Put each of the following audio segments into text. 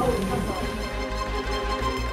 اول 25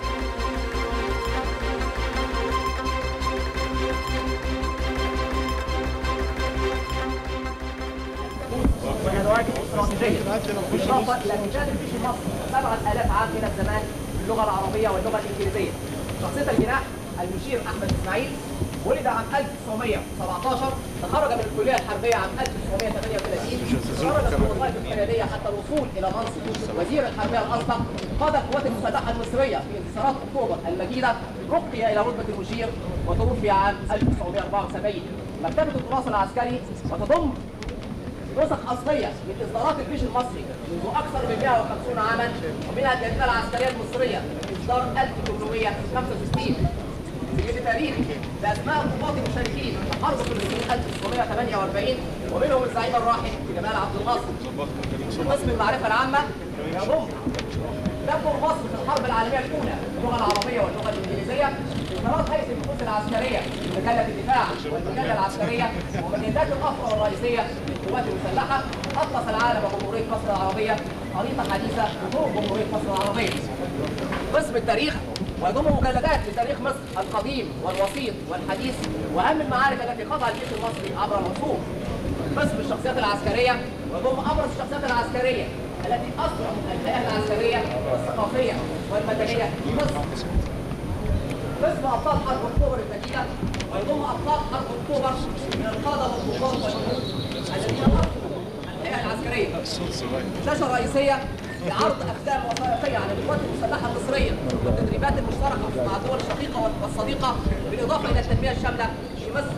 وندوات استراتيجيه بالاضافه الى كتاب الجيش المصري 7000 عام من الزمان باللغه العربيه واللغه الانجليزيه شخصيه الجناح المشير احمد اسماعيل ولد عام 1917 تخرج من الكليه الحربيه عام 1938 تخرج في الوظائف القياديه حتى الوصول الى منصب وزير الحربيه الاسبق قاد القوات المسلحه المصريه في انتصارات اكتوبر المجيده رقي الى رتبه المشير وتوفي عام 1974 مكتبه التراث العسكري وتضم نسخ أصلية من إصدارات الجيش المصري منذ أكثر من 150 عاما ومنها الجريدة العسكرية المصرية من إصدار 1865 سجل تاريخ بأسماء الضباط المشاركين في حرب فلسطين 1948 ومنهم الزعيم الراحل جمال عبد الناصر. قسم المعرفة العامة يضم تدبر مصر في الحرب العالمية الأولى باللغة العربية واللغة الإنجليزية إصدارات هيئة النفوذ العسكرية مجلة الدفاع والمجلة العسكرية ومجلات الأخرى الرئيسية للقوات المسلحة أطلس العالم وجمهورية مصر العربية خريطة حديثة لطرق جمهورية مصر العربية قسم التاريخ ويضم مجلدات لتاريخ مصر القديم والوسيط والحديث وأهم المعارك التي خاضها الجيش المصري عبر العصور قسم الشخصيات العسكرية ويضم أبرز الشخصيات العسكرية التي أسرت الهيئة العسكرية والثقافية والمدنية في مصر قسم ابطال حرب اكتوبر المجيده ويضم ابطال حرب اكتوبر من القاده والضباط والجنود الذين ارسلوا الهيئه العسكريه. شاشه رئيسيه لعرض افلام وثائقيه عن القوات المسلحه المصريه والتدريبات المشتركه مع الدول الشقيقه والصديقه بالاضافه الى التنميه الشامله في مصر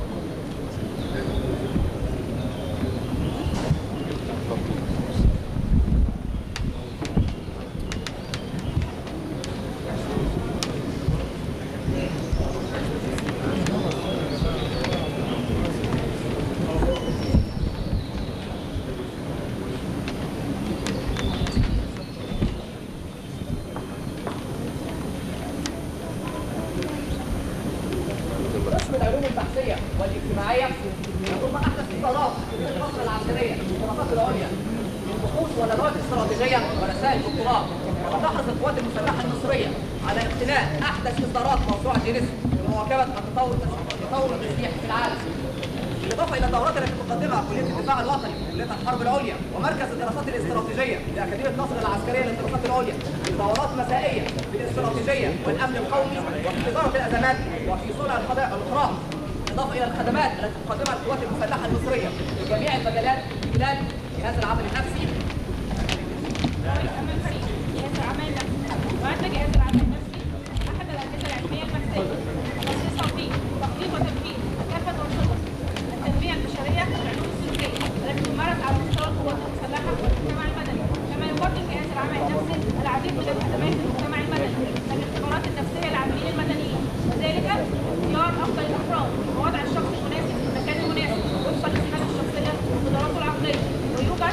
قسم العلوم البحثيه والاجتماعيه يضم احدث الاصدارات في الفتره العسكريه في الطبقات العليا من بحوث وندوات استراتيجيه ورسائل دكتوراه وتحرص القوات المسلحه المصريه على اقتناء احدث اصدارات موسوعه جينيس لمواكبه التطور تطور التسليح في العالم بالاضافه الى الدورات التي تقدمها كليه الدفاع الوطني وكليه الحرب العليا ومركز الدراسات الاستراتيجيه لاكاديميه مصر العسكريه للدراسات العليا دورات مسائيه في الاستراتيجيه والامن القومي وفي اداره الازمات وفي صنع القضايا الاخرى اضافه الى الخدمات التي تقدمها القوات المسلحه المصريه في جميع المجالات من خلال جهاز العمل النفسي جهاز العمل النفسي وعندنا جهاز العمل النفسي احد الاجهزه العلميه البحثيه تخصيص تطبيق تخطيط وتنفيذ كافه انشطه التنميه البشريه والعلوم السلوكيه التي تمارس على مستوى القوات المسلحه والمجتمع المدني كما يقدم جهاز العمل النفسي العديد من الخدمات للمجتمع المدني كالاختبارات النفسيه للعاملين المدنيين وذلك اختيار افضل الافراد ووضع الشخص المناسب في المكان المناسب وفقا لسماته الشخصيه وقدراته العقليه ويوجد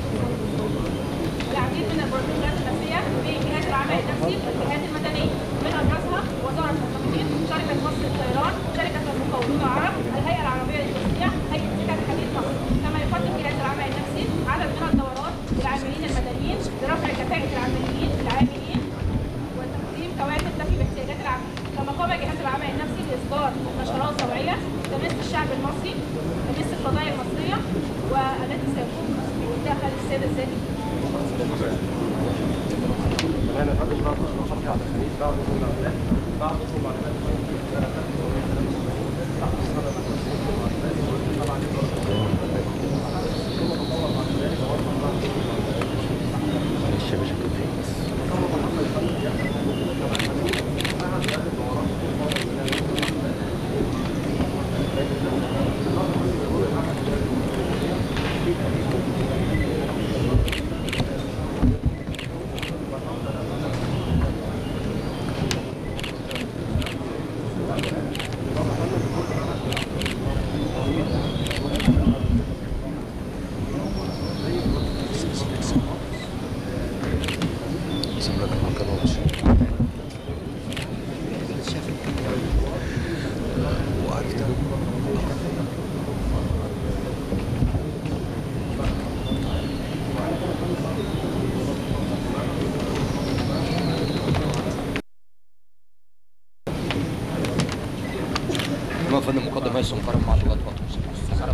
العديد من البروتوكولات النفسيه في جهاز العمل النفسي والجهات المدنيه من ابرزها وزاره التخطيط، شركه مصر للطيران، شركه المقاولون العرب، الهيئه العربيه للتوسيع، هيئه سكك حديد مصر، كما يقدم جهاز العمل النفسي عدد من الدورات للعاملين المدنيين لرفع كفاءه العاملين العاملين وتقديم كوادر تفي باحتياجات العمل، كما قام جهاز العمل النفسي باصدار نشرات توعيه تمس الشعب المصري تمس القضايا المصريه والتي سيكون بمنتهى الساده الذاتي معلش يا باشا كان في بسم الله الرحمن الرحيم وعارف ده يا فندم مقدم رئيس المقرر مع اللغات بطرس سلام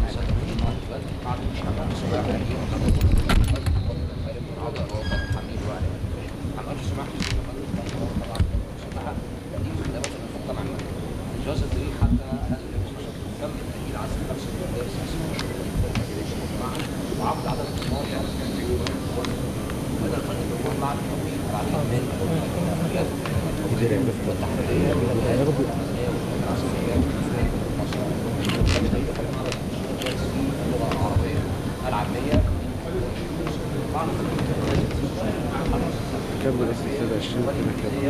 كم رئيس السادة 20 كده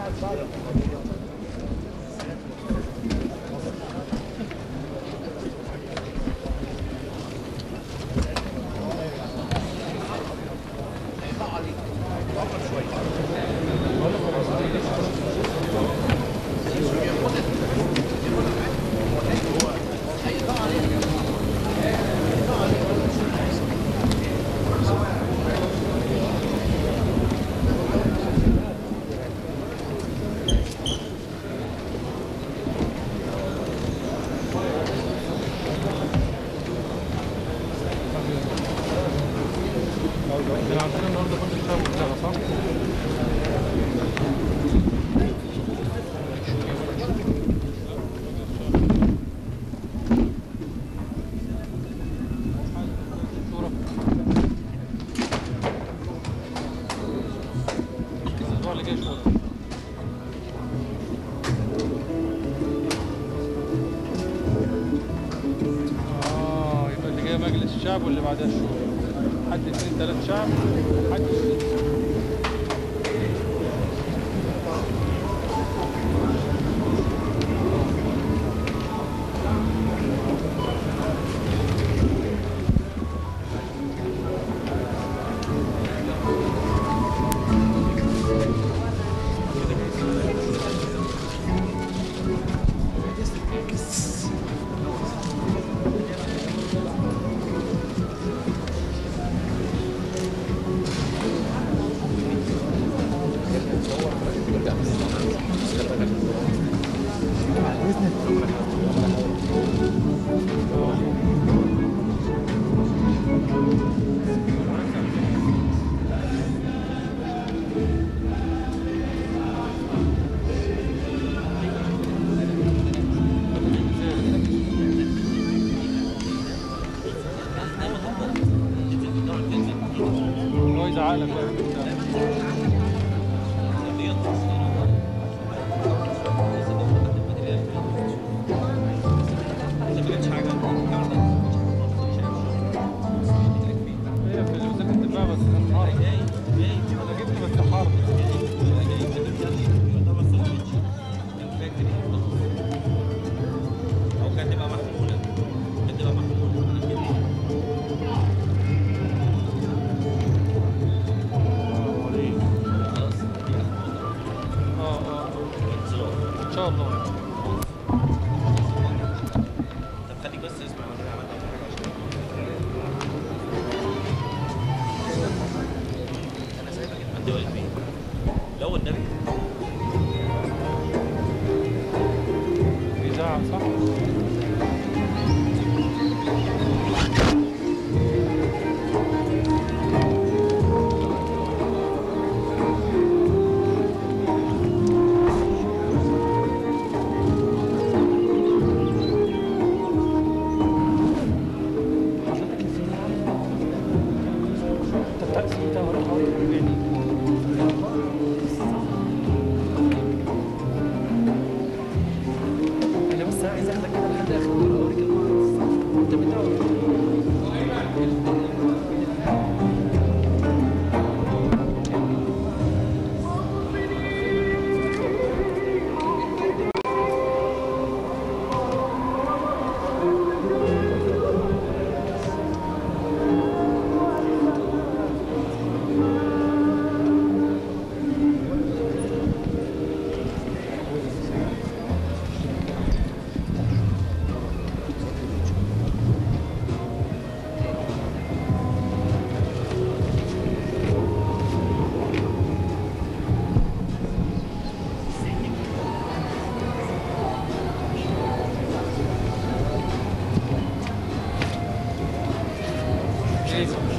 كان عندنا النهارده كل كتاب وكتابه صح؟ الأسبوع اللي جاي شغل اه يبقى اللي جاي مجلس الشعب واللي بعدها الشورى حد اثنين ثلاث شعب حد اثنين هو يزعق لك بقى هي في الوزارة الدفاع بس كان حرب انا جبت بس حرب اه اه ان شاء الله لو النبي بيزعق صح؟ انا بس عايز اخدك كده لحد اخر مره اوريك المعرض انت بتاع ايه